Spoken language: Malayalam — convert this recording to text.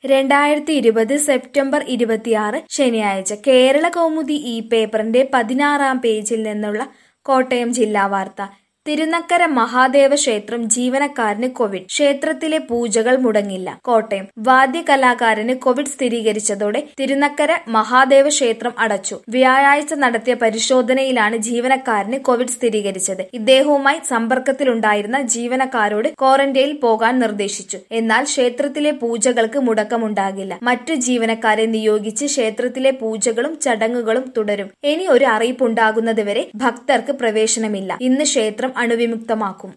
രണ്ടായിരത്തി ഇരുപത് സെപ്റ്റംബർ ഇരുപത്തിയാറ് ശനിയാഴ്ച കേരള കൗമുദി ഈ പേപ്പറിന്റെ പതിനാറാം പേജിൽ നിന്നുള്ള കോട്ടയം ജില്ലാ വാർത്ത തിരുനക്കര മഹാദേവ ക്ഷേത്രം ജീവനക്കാരന് കോവിഡ് ക്ഷേത്രത്തിലെ പൂജകൾ മുടങ്ങില്ല കോട്ടയം വാദ്യകലാകാരന് കോവിഡ് സ്ഥിരീകരിച്ചതോടെ തിരുനക്കര മഹാദേവ ക്ഷേത്രം അടച്ചു വ്യാഴാഴ്ച നടത്തിയ പരിശോധനയിലാണ് ജീവനക്കാരന് കോവിഡ് സ്ഥിരീകരിച്ചത് ഇദ്ദേഹവുമായി സമ്പർക്കത്തിലുണ്ടായിരുന്ന ജീവനക്കാരോട് ക്വാറന്റൈനിൽ പോകാൻ നിർദ്ദേശിച്ചു എന്നാൽ ക്ഷേത്രത്തിലെ പൂജകൾക്ക് മുടക്കമുണ്ടാകില്ല മറ്റു ജീവനക്കാരെ നിയോഗിച്ച് ക്ഷേത്രത്തിലെ പൂജകളും ചടങ്ങുകളും തുടരും ഇനി ഒരു അറിയിപ്പുണ്ടാകുന്നതുവരെ ഭക്തർക്ക് പ്രവേശനമില്ല ഇന്ന് ക്ഷേത്രം അണുവിമുക്തമാക്കും